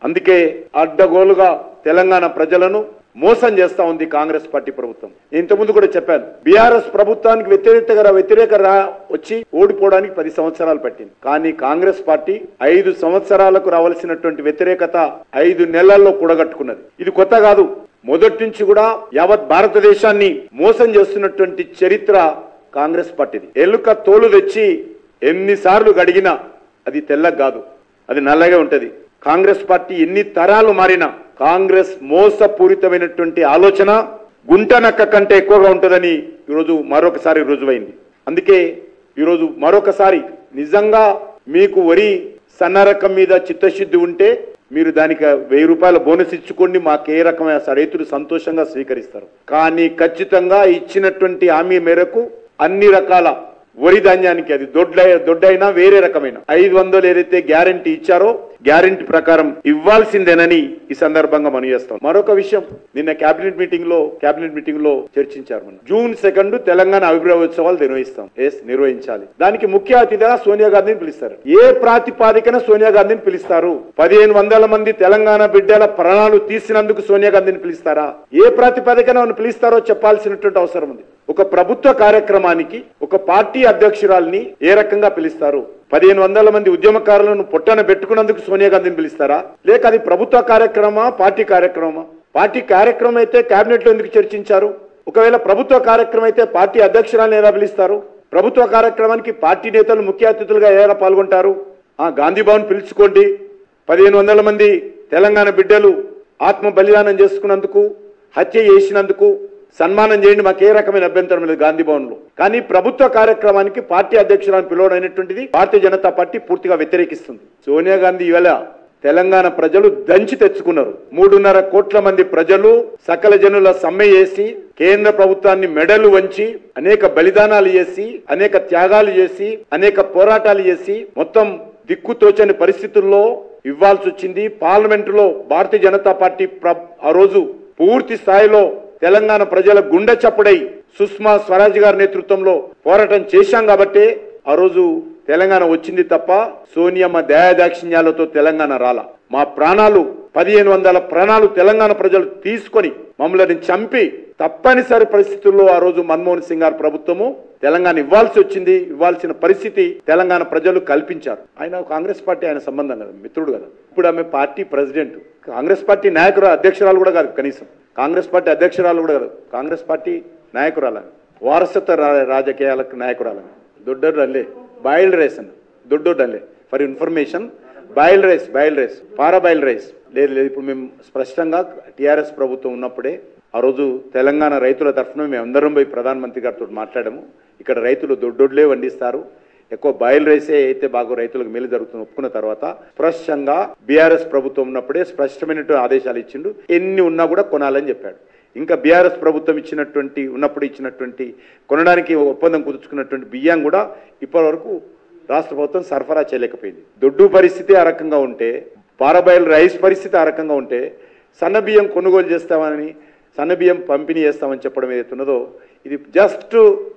అందుకే అడ్డగోలుగా తెలంగాణ ప్రజలను మోసం చేస్తా ఉంది కాంగ్రెస్ పార్టీ ప్రభుత్వం నేను ఇంతకుముందు కూడా చెప్పాను బీఆర్ఎస్ ప్రభుత్వానికి వ్యతిరేకగా వ్యతిరేక రా వచ్చి ఓడిపోవడానికి పది సంవత్సరాలు పట్టింది కానీ కాంగ్రెస్ పార్టీ ఐదు సంవత్సరాలకు రావాల్సినటువంటి వ్యతిరేకత ఐదు నెలల్లో కూడగట్టుకున్నది ఇది కొత్త కాదు మొదటి నుంచి కూడా యావత్ భారతదేశాన్ని మోసం చేస్తున్నటువంటి చరిత్ర కాంగ్రెస్ పార్టీది ఎలుక తోలు తెచ్చి ఎన్నిసార్లు గడిగినా అది తెల్లగా కాదు అది నల్లగా ఉంటది కాంగ్రెస్ పార్టీ ఎన్ని తరాలు మారినా కాంగ్రెస్ మోసపూరితమైనటువంటి ఆలోచన గుంట నక్క కంటే ఎక్కువగా ఉంటుందని ఈరోజు మరొకసారి రుజువైంది అందుకే ఈరోజు మరొకసారి నిజంగా మీకు వరి సన్న రకం మీద చిత్తశుద్ధి ఉంటే మీరు దానికి వెయ్యి రూపాయల బోనస్ ఇచ్చుకోండి మాకు ఏ రకమైన రైతులు సంతోషంగా స్వీకరిస్తారు కానీ ఖచ్చితంగా ఇచ్చినటువంటి హామీ మేరకు అన్ని రకాల వరి ధాన్యానికి అది దొడ్ల దొడ్డైనా వేరే రకమైన ఐదు వందలు ఏదైతే గ్యారంటీ ఇచ్చారో గ్యారంటీ ప్రకారం ఇవ్వాల్సిందేనని ఈ సందర్భంగా మనం చేస్తాం మరొక విషయం నిన్న కేబినెట్ మీటింగ్ లో కేబినెట్ మీటింగ్ లో చర్చించారు మనం జూన్ సెకండ్ తెలంగాణ అభిప్రాయోత్సవాలు నిర్వహిస్తాం ఎస్ నిర్వహించాలి దానికి ముఖ్య అతిథిగా సోనియా గాంధీని పిలుస్తారు ఏ ప్రాతిపాదికన సోనియా గాంధీని పిలుస్తారు పదిహేను వందల మంది తెలంగాణ బిడ్డల ప్రాణాలు తీసినందుకు సోనియా గాంధీని పిలుస్తారా ఏ ప్రాతిపాదికన ఆమెను పిలుస్తారో చెప్పాల్సినటువంటి అవసరం ఉంది ఒక ప్రభుత్వ కార్యక్రమానికి ఒక పార్టీ అధ్యక్షురాల్ని ఏ రకంగా పిలుస్తారు పదిహేను వందల మంది ఉద్యమకారులను పొట్టన పెట్టుకున్నందుకు సోనియా గాంధీని పిలుస్తారా లేక అది ప్రభుత్వ కార్యక్రమమా పార్టీ కార్యక్రమమా పార్టీ కార్యక్రమం అయితే కేబినెట్ లో ఎందుకు చర్చించారు ఒకవేళ ప్రభుత్వ కార్యక్రమం అయితే పార్టీ అధ్యక్షురాలను ఎలా పిలుస్తారు ప్రభుత్వ కార్యక్రమానికి పార్టీ నేతలు ముఖ్య అతిథులుగా ఎలా పాల్గొంటారు ఆ గాంధీ భవన్ పిలుచుకోండి పదిహేను వందల మంది తెలంగాణ బిడ్డలు ఆత్మ బలిదానం చేసుకున్నందుకు హత్య చేసినందుకు సన్మానం చేయండి మాకు ఏ రకమైన అభ్యంతరం లేదు గాంధీ భవన్ లో కానీ ప్రభుత్వ కార్యక్రమానికి పార్టీ అధ్యక్షురాన్ని పిలవడం అనేటువంటిది భారతీయ జనతా పార్టీ పూర్తిగా వ్యతిరేకిస్తుంది సోనియా గాంధీ ఇవాళ తెలంగాణ ప్రజలు దంచి తెచ్చుకున్నారు మూడున్నర కోట్ల మంది ప్రజలు సకల జనుల సమ్మె చేసి కేంద్ర ప్రభుత్వాన్ని మెడలు వంచి అనేక బలిదానాలు చేసి అనేక త్యాగాలు చేసి అనేక పోరాటాలు చేసి మొత్తం దిక్కుతోచని పరిస్థితుల్లో ఇవ్వాల్సి వచ్చింది పార్లమెంటులో భారతీయ జనతా పార్టీ ప్ర- ఆ రోజు పూర్తి స్థాయిలో తెలంగాణ ప్రజల గుండె చప్పుడై సుష్మా స్వరాజ్ గారి నేతృత్వంలో పోరాటం చేశాం కాబట్టి ఆ రోజు తెలంగాణ వచ్చింది తప్ప సోనియమ్మ దయాదాక్షిణ్యాలతో తెలంగాణ రాల మా ప్రాణాలు పదిహేను వందల ప్రాణాలు తెలంగాణ ప్రజలు తీసుకొని మమ్మల్ని చంపి తప్పనిసరి పరిస్థితుల్లో ఆ రోజు మన్మోహన్ సింగ్ గారి ప్రభుత్వము తెలంగాణ ఇవ్వాల్సి వచ్చింది ఇవ్వాల్సిన పరిస్థితి తెలంగాణ ప్రజలు కల్పించారు ఆయన కాంగ్రెస్ పార్టీ ఆయన సంబంధం కదా మిత్రుడు కదా ఇప్పుడు ఆమె పార్టీ ప్రెసిడెంట్ కాంగ్రెస్ పార్టీ నాయకురాలు అధ్యక్షురాలు కూడా కాదు కనీసం కాంగ్రెస్ పార్టీ అధ్యక్షురాలు కూడా కాదు కాంగ్రెస్ పార్టీ నాయకురాలు వారసత్వ రా- రాజకీయాలకు నాయకురాలు దొడ్డోడు అల్లే బాయిల్డ్ రైస్ అన్న దొడ్డోడు అల్లే for information boiled rice boiled rice parboiled rice లేదు లేదు ఇప్పుడు మేము స్పష్టంగా టీఆర్ఎస్ ప్రభుత్వం ఉన్నప్పుడే ఆ రోజు తెలంగాణ రైతుల తరఫున మేము అందరం పోయి ప్రధానమంత్రి గారితో మాట్లాడాము ఇక్కడ రైతులు దొడ్డొడ్లే వండిస్తారు ఎక్కువ బాయిల్ రైసే అయితే బాగా రైతులకు మేలు జరుగుతుంది ఒప్పుకున్న తర్వాత స్పష్టంగా బీఆర్ఎస్ ప్రభుత్వం ఉన్నప్పుడే స్పష్టమైనటువంటి ఆదేశాలు ఇచ్చిండు ఎన్ని ఉన్నా కూడా కొనాలని చెప్పాడు ఇంకా బీఆర్ఎస్ ప్రభుత్వం ఇచ్చినటువంటి ఉన్నప్పుడు ఇచ్చినటువంటి కొనడానికి ఒప్పందం కుదుర్చుకున్నటువంటి బియ్యం కూడా ఇప్పటివరకు రాష్ట్ర ప్రభుత్వం సరఫరా చేయలేకపోయింది దొడ్డు పరిస్థితి ఆ రకంగా ఉంటే పారబయలు రైస్ పరిస్థితి ఆ రకంగా ఉంటే సన్న బియ్యం కొనుగోలు చేస్తామని సన్న బియ్యం పంపిణీ చేస్తామని చెప్పడం ఏదైతే ఉన్నదో ఇది జస్ట్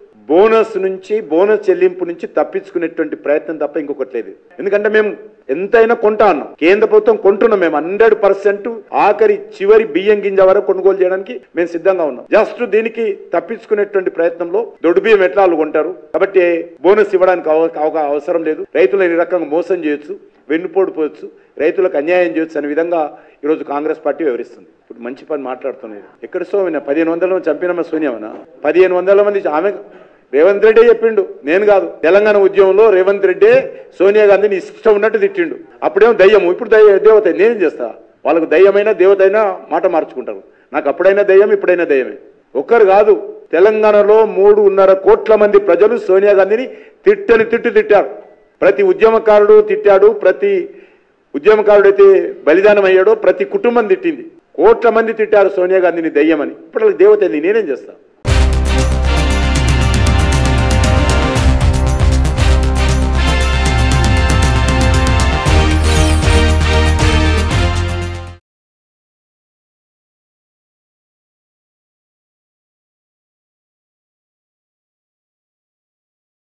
బోనస్ నుంచి బోనస్ చెల్లింపు నుంచి తప్పించుకునేటువంటి ప్రయత్నం తప్ప ఇంకొకటి లేదు ఎందుకంటే మేము ఎంతైనా కొంటా అన్నాం కేంద్ర ప్రభుత్వం కొంటున్నాం మేము హండ్రెడ్ పర్సెంట్ ఆఖరి చివరి బియ్యం గింజ వరకు కొనుగోలు చేయడానికి మేము సిద్ధంగా ఉన్నాం జస్ట్ దీనికి తప్పించుకునేటువంటి ప్రయత్నంలో దొడ్డు బియ్యం ఎట్లా వాళ్ళు కొంటారు కాబట్టి బోనస్ ఇవ్వడానికి అవ- అవ- అవసరం లేదు రైతులు ఈ రకంగా మోసం చేయొచ్చు వెన్నుపోటు పోవచ్చు రైతులకు అన్యాయం చేయొచ్చు అనే విధంగా ఈరోజు కాంగ్రెస్ పార్టీ వివరిస్తుంది ఇప్పుడు మంచి పని మాట్లాడుతున్నది ఎక్కడ సోమిన పదిహేను వందల మంది చంపినమ్మ సోనియామనా పదిహేను వందల మంది ఆమె రేవంత్ రెడ్డి చెప్పిండు నేను కాదు తెలంగాణ ఉద్యమంలో రేవంత్ రెడ్డి సోనియా గాంధీని ఇష్టం ఉన్నట్టు తిట్టిండు అప్పుడేమో దయ్యము ఇప్పుడు దయ్య దేవత నేనేం చేస్తా వాళ్ళకు దయ్యమైనా దేవతైనా మాట మార్చుకుంటారు నాకు అప్పుడైనా దయ్యం ఇప్పుడైనా దయ్యమే ఒక్కరు కాదు తెలంగాణలో మూడున్నర కోట్ల మంది ప్రజలు సోనియా గాంధీని తిట్టని తిట్టు తిట్టారు ప్రతి ఉద్యమకారుడు తిట్టాడు ప్రతి ఉద్యమకారుడైతే బలిదానం అయ్యాడో ప్రతి కుటుంబం తిట్టింది కోట్ల మంది తిట్టారు సోనియా గాంధీని దయ్యమని ఇప్పుడు వాళ్ళకి దేవత ఏంది? నేనేం చేస్తా